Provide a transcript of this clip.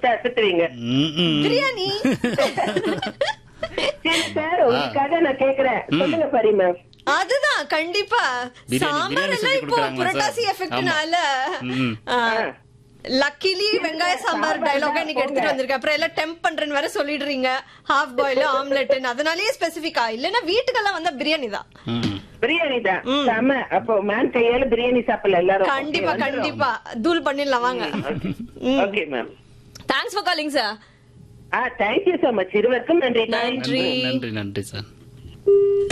கொடுத்து அசத்துவீங்க ம், ம். பிரியாணி சரி சார் உங்களுக்காக நான் கேக்குறேன் சொல்லுங்க பரி மேம் அதுதான் கண்டிப்பா பிரியாணி, சாம்பார் பிரியாணி எல்லாம் செஞ்சு இப்போ கொடுக்குறாங்களா புரட்டாசி சார்? எஃபெக்ட்னால ம். லக்கிலி வெங்காய சாம்பார் டயலாக இன்னைக்கு எடுத்துட்டு வந்திருக்கேன் அப்புறம் எல்லாம் டெம்ப் பண்றேன்னு வேற சொல்லிடுறீங்க ஹாஃப் பாயில் ஆம்லெட் அதனாலயே ஸ்பெசிபிக்கா இல்லன்னா வீட்டுக்கெல்லாம் வந்தா பிரியாணி தான் ம். பிரியாணி தான் செம அப்போ மேம் கையால பிரியாணி சாப்பிடல எல்லாரும் கண்டிப்பா கண்டிப்பா தூள் பண்ணிடலாம் வாங்க okay ma'am thanks for calling sir ah thank you so much இருவருக்கும் நன்றி நன்றி நன்றி நன்றி சார்